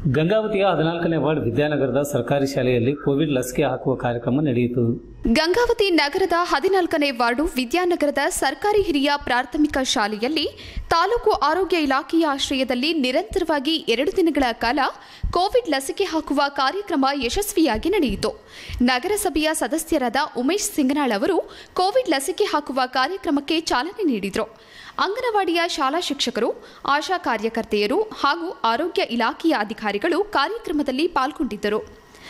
ಗಂಗಾವತಿಯ ಹದಿನಾಲ್ಕನೇ ವಾರ್ಡ್ ವಿದ್ಯಾನಗರದ ಸರ್ಕಾರಿ ಶಾಲೆಯಲ್ಲಿ ಕೋವಿಡ್ ಲಸಿಕೆ ಹಾಕುವ ಕಾರ್ಯಕ್ರಮ ನಡೆಯಿತು ಗಂಗಾವತಿ ನಗರದ ಹದಿನಾಲ್ಕನೇ ವಾರ್ಡು ವಿದ್ಯಾನಗರದ ಸರ್ಕಾರಿ ಹಿರಿಯ ಪ್ರಾಥಮಿಕ ಶಾಲೆಯಲ್ಲಿ ತಾಲೂಕು ಆರೋಗ್ಯ ಇಲಾಖೆಯ ಆಶ್ರಯದಲ್ಲಿ ನಿರಂತರವಾಗಿ ಎರಡು ದಿನಗಳ ಕಾಲ ಕೋವಿಡ್ ಲಸಿಕೆ ಹಾಕುವ ಕಾರ್ಯಕ್ರಮ ಯಶಸ್ವಿಯಾಗಿ ನಡೆಯಿತು ನಗರಸಭೆಯ ಸದಸ್ಯರಾದ ಉಮೇಶ್ ಸಿಂಗನಾಳ್ ಅವರು ಕೋವಿಡ್ ಲಸಿಕೆ ಹಾಕುವ ಕಾರ್ಯಕ್ರಮಕ್ಕೆ ಚಾಲನೆ ನೀಡಿದರು ಅಂಗನವಾಡಿಯ ಶಾಲಾ ಶಿಕ್ಷಕರು ಆಶಾ ಕಾರ್ಯಕರ್ತೆಯರು ಹಾಗೂ ಆರೋಗ್ಯ ಇಲಾಖೆಯ ಅಧಿಕಾರಿಗಳು ಕಾರ್ಯಕ್ರಮದಲ್ಲಿ ಪಾಲ್ಗೊಂಡಿದ್ದರು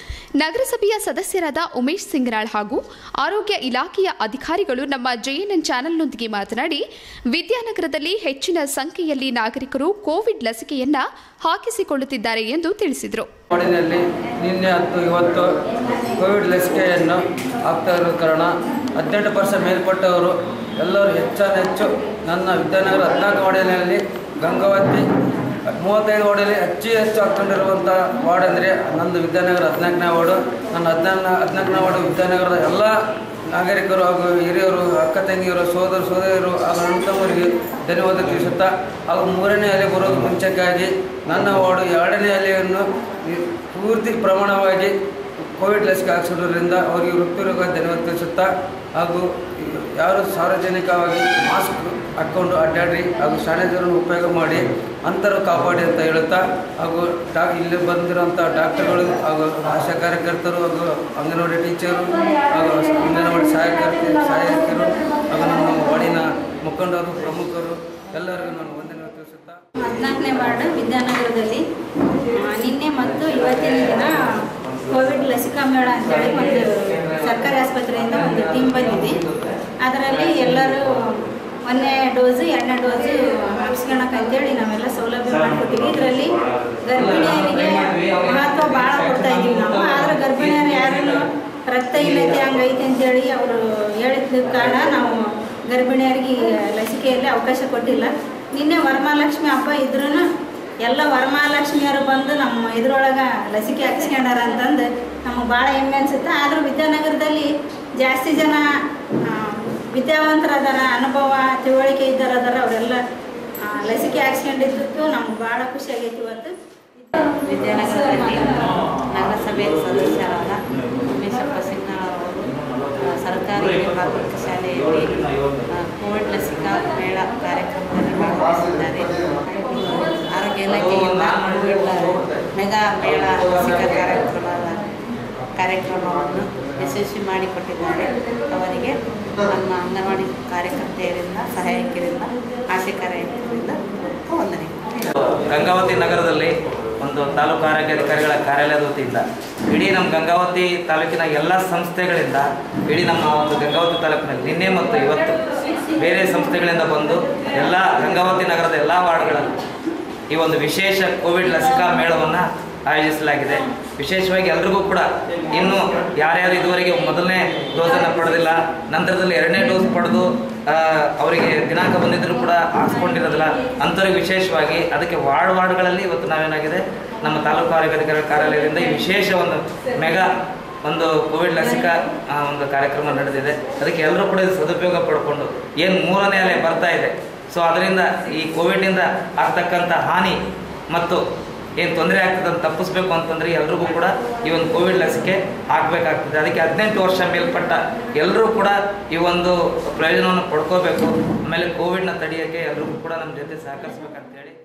ನಗರಸಭೆಯ ಸದಸ್ಯರಾದ ಉಮೇಶ್ ಸಿಂಗರಾಳ್ ಹಾಗೂ ಆರೋಗ್ಯ ಇಲಾಖೆಯ ಅಧಿಕಾರಿಗಳು ನಮ್ಮ ಜೆಎನ್ಎನ್ ಚಾನೆಲ್ನೊಂದಿಗೆ ಮಾತನಾಡಿ ವಿದ್ಯಾನಗರದಲ್ಲಿ ಹೆಚ್ಚಿನ ಸಂಖ್ಯೆಯಲ್ಲಿ ನಾಗರಿಕರು ಕೋವಿಡ್ ಲಸಿಕೆಯನ್ನ ಹಾಕಿಸಿಕೊಳ್ಳುತ್ತಿದ್ದಾರೆ ಎಂದು ತಿಳಿಸಿದರು ವಾರ್ಡಿನಲ್ಲಿ ನಿನ್ನೆ ಮತ್ತು ಇವತ್ತು ಕೋವಿಡ್ ಲಸಿಕೆಯನ್ನು ಹಾಕ್ತಾ ಇರೋ ಕಾರಣ ಹದಿನೆಂಟು ಪರ್ಸೆಂಟ್ ಮೇಲ್ಪಟ್ಟವರು ಎಲ್ಲರೂ ಹೆಚ್ಚಾನೆಚ್ಚು ನನ್ನ ವಿದ್ಯಾನಗರ ಹದಿನಾಲ್ಕು ವಾರ್ಡಿನಲ್ಲಿ ಗಂಗಾವತಿ ಮೂವತ್ತೈದು ವಾರ್ಡಲ್ಲಿ ಹೆಚ್ಚು ಹೆಚ್ಚು ಹಾಕ್ಕೊಂಡಿರುವಂಥ ವಾರ್ಡ್ ಅಂದರೆ ನಂದು ವಿದ್ಯಾನಗರ ಹದಿನಾಲ್ಕನೇ ವಾರ್ಡು ನನ್ನ ಹದಿನಾಲ್ಕು ಹದಿನಾಲ್ಕನೇ ವಾರ್ಡು ವಿದ್ಯಾನಗರದ ಎಲ್ಲ ನಾಗರಿಕರು ಹಾಗೂ ಹಿರಿಯರು ಅಕ್ಕ ತಂಗಿಯರು ಸೋದರ ಸೋದರಿಯರು ಹಾಗೂ ಅಣ್ಣ ತಮ್ಮರಿಗೆ ಧನ್ಯವಾದ ತಿಳಿಸುತ್ತಾ ಹಾಗೂ ಮೂರನೇ ಅಲೆ ಬರೋದು ಮುಂಚೆಗಾಗಿ ನನ್ನ ವಾರ್ಡು ಎರಡನೇ ಅಲೆಯನ್ನು ಈ ಪೂರ್ತಿ ಪ್ರಮಾಣವಾಗಿ ಕೋವಿಡ್ ಲಸಿಕೆ ಹಾಕಿಸೋದ್ರಿಂದ ಅವರಿಗೆ ವೃತ್ತಿರೋಗ ಧನ್ಯವಾದ ತಿಳಿಸುತ್ತಾ ಹಾಗೂ ಯಾರು ಸಾರ್ವಜನಿಕವಾಗಿ ಮಾಸ್ಕ್ ಹಾಕ್ಕೊಂಡು ಅಡ್ಡಾಡಿ ಹಾಗೂ ಸ್ಯಾನಿಟೈಸರನ್ನು ಉಪಯೋಗ ಮಾಡಿ ಅಂತರ ಕಾಪಾಡಿ ಅಂತ ಹೇಳುತ್ತಾ ಹಾಗೂ ಡಾ ಇಲ್ಲಿ ಬಂದಿರೋಂಥ ಡಾಕ್ಟರ್ಗಳು ಹಾಗೂ ಆಶಾ ಕಾರ್ಯಕರ್ತರು ಹಾಗೂ ಅಂಗನವಾಡಿ ಟೀಚರು ಹಾಗೂ ಅಂಗನವಾಡಿ ಸಹಾಯಕರ್ತೆ ಸಹಾಯಕರು ಹಾಗೂ ನಮ್ಮ ವಾರ್ಡಿನ ಮುಖಂಡರು ಪ್ರಮುಖರು ಎಲ್ಲರಿಗೂ ನಾನು ವಂದನೆ ತಿಳಿಸುತ್ತಾ ಹದಿನಾಲ್ಕನೇ ವಾರ್ಡ್ ವಿದ್ಯಾನಗರದಲ್ಲಿ ಆ, ನಿನ್ನೆ ಮತ್ತು ಇವತ್ತಿನ ದಿನ ಕೋವಿಡ್ ಲಸಿಕಾ ಮೇಳ ಅಂತೇಳಿ ಒಂದು ಸರ್ಕಾರಿ ಆಸ್ಪತ್ರೆಯಿಂದ ಒಂದು ಟೀಮ್ ಬಂದಿದೆ ಅದರಲ್ಲಿ ಎಲ್ಲರೂ ಒಂದನೇ ಡೋಸು ಎರಡನೇ ಡೋಸು ಹಾಕ್ಸ್ಕೊಳಕ್ಕೆ ಅಂತೇಳಿ ನಾವೆಲ್ಲ ಸೌಲಭ್ಯ ಮಾಡಿಕೊಟ್ಟಿವಿ ಇದರಲ್ಲಿ ಗರ್ಭಿಣಿಯರಿಗೆ ಮಹತ್ವ ಭಾಳ ಕೊಡ್ತಾ ಇದ್ದೀವಿ ನಾವು ಆದರೆ ಗರ್ಭಿಣಿಯರು ಯಾರೂ ರಕ್ತ ಇಲ್ಲದೆ ಹಂಗೈತೆ ಅಂತೇಳಿ ಅವರು ಹೇಳಿದ ಕಾರಣ ನಾವು ಗರ್ಭಿಣಿಯರಿಗೆ ಈ ಲಸಿಕೆಯಲ್ಲಿ ಅವಕಾಶ ಕೊಟ್ಟಿಲ್ಲ ನಿನ್ನೆ ವರಮಹಾಲಕ್ಷ್ಮಿ ಹಬ್ಬ ಇದ್ರೂ ಎಲ್ಲ ವರಮಹಾಲಕ್ಷ್ಮಿಯವರು ಬಂದು ನಮ್ಮ ಇದ್ರೊಳಗೆ ಲಸಿಕೆ ಹಾಕ್ಸ್ಕೊಂಡಾರ ಅಂತಂದು ನಮಗೆ ಭಾಳ ಹೆಮ್ಮೆ ಅನ್ಸುತ್ತೆ ಆದರೂ ವಿದ್ಯಾನಗರದಲ್ಲಿ ಜಾಸ್ತಿ ಜನ ಆ, ವಿದ್ಯಾವಂತರದಾರ ಅನುಭವ ತಿಳುವಳಿಕೆ ಇದ್ದಾರ ಅದಾರ ಅವರೆಲ್ಲ ಆ, ಲಸಿಕೆ ಹಾಕ್ಸ್ಕೊಂಡಿದ್ದಕ್ಕೂ ನಮ್ಗೆ ಭಾಳ ಖುಷಿ ಆಗೈತಿ ಇವತ್ತು ವಿದ್ಯಾನಗರದಲ್ಲಿ ನಗರಸಭೆ ಸದಸ್ಯರಾದ ಉಮೇಶಪ್ಪ ಸಿಂಗ್ನಾಳ್ ಅವರು ಆ, ಸರ್ಕಾರಿ ಹಿರಿಯ ಪ್ರಾಥಮಿಕ ಶಾಲೆಯಲ್ಲಿ ಆ, ಕೋವಿಡ್ ಲಸಿಕಾ ಮೇಳ ಕಾರ್ಯಕ್ರಮದಲ್ಲಿ ಭಾಗವಹಿಸಿದ್ದಾರೆ ಆರೋಗ್ಯ ಇಲಾಖೆಯಿಂದ ಕೋವಿಡ್ ಮೆಗಾ ಮೇಳ ಲಸಿಕಾ ಕಾರ್ಯಕ್ರಮದ ಕಾರ್ಯಕ್ರಮವನ್ನು ಯಶಸ್ವಿ ಮಾಡಿಕೊಟ್ಟಿದ್ದಾರೆ ಅವರಿಗೆ ನಮ್ಮ ಅಂಗನವಾಡಿ ಕಾರ್ಯಕರ್ತೆಯರಿಂದ ಸಹಾಯಕರಿಂದ ಆಶಾ ಕಾರ್ಯಕರ್ತರಿಂದ ವಂದನೆ ಗಂಗಾವತಿ ನಗರದಲ್ಲಿ ಒಂದು ತಾಲೂಕು ಆರೋಗ್ಯ ಅಧಿಕಾರಿಗಳ ಕಾರ್ಯಾಲಯದ ವತಿಯಿಂದ ಇಡೀ ನಮ್ಮ ಗಂಗಾವತಿ ತಾಲೂಕಿನ ಎಲ್ಲ ಸಂಸ್ಥೆಗಳಿಂದ ಇಡೀ ನಮ್ಮ ಒಂದು ಗಂಗಾವತಿ ತಾಲೂಕಿನಲ್ಲಿ ನಿನ್ನೆ ಮತ್ತು ಇವತ್ತು ಬೇರೆ ಸಂಸ್ಥೆಗಳಿಂದ ಬಂದು ಎಲ್ಲ ಗಂಗಾವತಿ ನಗರದ ಎಲ್ಲ ವಾರ್ಡ್ಗಳಲ್ಲಿ ಈ ಒಂದು ವಿಶೇಷ ಕೋವಿಡ್ ಲಸಿಕಾ ಮೇಳವನ್ನು ಆಯೋಜಿಸಲಾಗಿದೆ ವಿಶೇಷವಾಗಿ ಎಲ್ರಿಗೂ ಕೂಡ ಇನ್ನು ಯಾರ್ಯಾರು ಇದುವರೆಗೆ ಮೊದಲನೇ ಡೋಸನ್ನು ಪಡೆದಿಲ್ಲ ನಂತರದಲ್ಲಿ ಎರಡನೇ ಡೋಸ್ ಪಡೆದು ಆ, ಅವರಿಗೆ ದಿನಾಂಕ ಬಂದಿದ್ದರೂ ಕೂಡ ಹಾಕ್ಸ್ಕೊಂಡಿರೋದಿಲ್ಲ ಅಂಥವ್ರಿಗೆ ವಿಶೇಷವಾಗಿ ಅದಕ್ಕೆ ವಾರ್ಡ್ ವಾರ್ಡ್ಗಳಲ್ಲಿ ಇವತ್ತು ನಾವೇನಾಗಿದೆ ನಮ್ಮ ತಾಲೂಕು ಆರೋಗ್ಯ ಅಧಿಕಾರಿಗಳ ಕಾರ್ಯಾಲಯದಿಂದ ಈ ವಿಶೇಷ ಒಂದು ಮೆಗಾ ಒಂದು ಕೋವಿಡ್ ಲಸಿಕಾ ಆ, ಒಂದು ಕಾರ್ಯಕ್ರಮ ನಡೆದಿದೆ ಅದಕ್ಕೆ ಎಲ್ಲರೂ ಕೂಡ ಇದು ಸದುಪಯೋಗ ಪಡ್ಕೊಂಡು ಏನು ಮೂರನೇ ಅಲೆ ಬರ್ತಾ ಇದೆ ಸೊ ಅದರಿಂದ ಈ ಕೋವಿಡ್ನಿಂದ ಆಗ್ತಕ್ಕಂಥ ಹಾನಿ ಮತ್ತು ಏನು ತೊಂದರೆ ಆಗ್ತದೆ ಅಂತ ತಪ್ಪಿಸ್ಬೇಕು ಅಂತಂದರೆ ಎಲ್ರಿಗೂ ಕೂಡ ಈ ಒಂದು ಕೋವಿಡ್ ಲಸಿಕೆ ಹಾಕಬೇಕಾಗ್ತದೆ ಅದಕ್ಕೆ ಹದಿನೆಂಟು ವರ್ಷ ಮೇಲ್ಪಟ್ಟ ಎಲ್ಲರೂ ಕೂಡ ಈ ಒಂದು ಪ್ರಯೋಜನವನ್ನು ಪಡ್ಕೋಬೇಕು ಆಮೇಲೆ ಕೋವಿಡ್ನ ತಡೆಯೋಕ್ಕೆ ಎಲ್ರಿಗೂ ಕೂಡ ನಮ್ಮ ಜೊತೆ ಸಹಕರಿಸ್ಬೇಕಂತೇಳಿ